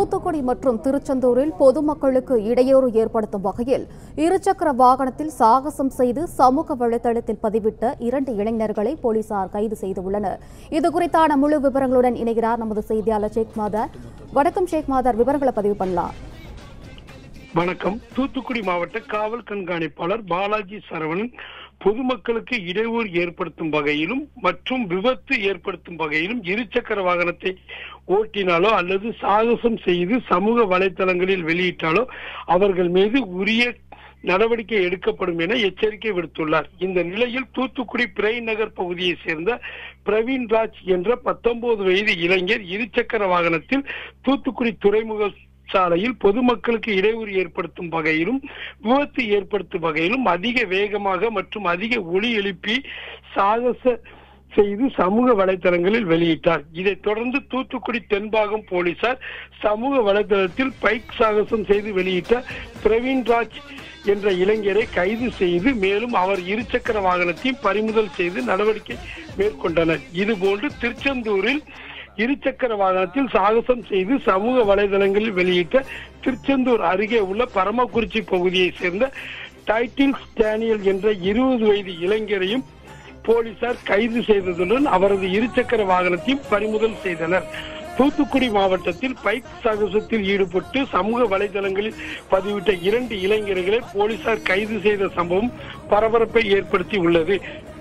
தூத்துக்குடி மற்றும் திருச்செந்தூரில் பொதுமக்களுக்கு இடையூறு ஏற்படுத்தும் வகையில் இருசக்கர வாகனத்தில் சாகசம் செய்து சமூக வலைதளத்தில் பதிவிட்ட இரண்டு இளைஞர்களை போலீசார் கைது செய்துள்ளனர் இதுகுறித்தான முழு விவரங்களுடன் இணைகிறார் நமது செய்தியாளர் ஷேக் மாதர் வணக்கம் ஷேக் மாதர் விவரங்களை பதிவு பண்ணலாம் வணக்கம் தூத்துக்குடி மாவட்ட காவல் கண்காணிப்பாளர் பாலாஜி சரவணன் பொதுமக்களுக்கு இடையூறு ஏற்படுத்தும் வகையிலும் மற்றும் விபத்து ஏற்படுத்தும் வகையிலும் இருசக்கர வாகனத்தை ஓட்டினாலோ அல்லது சாகசம் செய்து சமூக வலைத்தளங்களில் வெளியிட்டாலோ அவர்கள் மீது உரிய நடவடிக்கை எடுக்கப்படும் என எச்சரிக்கை விடுத்துள்ளார் இந்த நிலையில் தூத்துக்குடி பிறை நகர் பகுதியை சேர்ந்த பிரவீன் ராஜ் என்ற பத்தொன்பது வயது இளைஞர் இருசக்கர வாகனத்தில் தூத்துக்குடி துறைமுக சாலையில் பொதுமக்களுக்கு இடையூறு ஏற்படுத்தும் வகையிலும் விபத்து ஏற்படுத்தும் வகையிலும் அதிக வேகமாக மற்றும் அதிக ஒலி எழுப்பி சாகச செய்து சமூக வலைதளங்களில் வெளியிட்டார் இதைத் தொடர்ந்து தூத்துக்குடி தென்பாகம் போலீசார் சமூக வலைதளத்தில் பைக் சாகசம் செய்து வெளியிட்ட பிரவீன் ராஜ் என்ற இளைஞரை கைது செய்து மேலும் அவர் இருசக்கர வாகனத்தையும் பறிமுதல் செய்து நடவடிக்கை மேற்கொண்டனர் இதுபோன்று திருச்செந்தூரில் இருசக்கர வாகனத்தில் சாகசம் செய்து சமூக வலைதளங்களில் வெளியிட்ட திருச்செந்தூர் அருகே உள்ள பரமக்குறிச்சி பகுதியை சேர்ந்த டைட்டில் டேனியல் என்ற இருபது வயது இளைஞரையும் போலீசார் கைது செய்ததுடன் அவரது இருசக்கர வாகனத்தையும் பறிமுதல் செய்தனர் தூத்துக்குடி மாவட்டத்தில் பைக் சாகசத்தில் ஈடுபட்டு சமூக வலைதளங்களில் பதிவிட்ட இரண்டு இளைஞர்களை போலீசார் கைது செய்த சம்பவம் பரபரப்பை ஏற்படுத்தி உள்ளது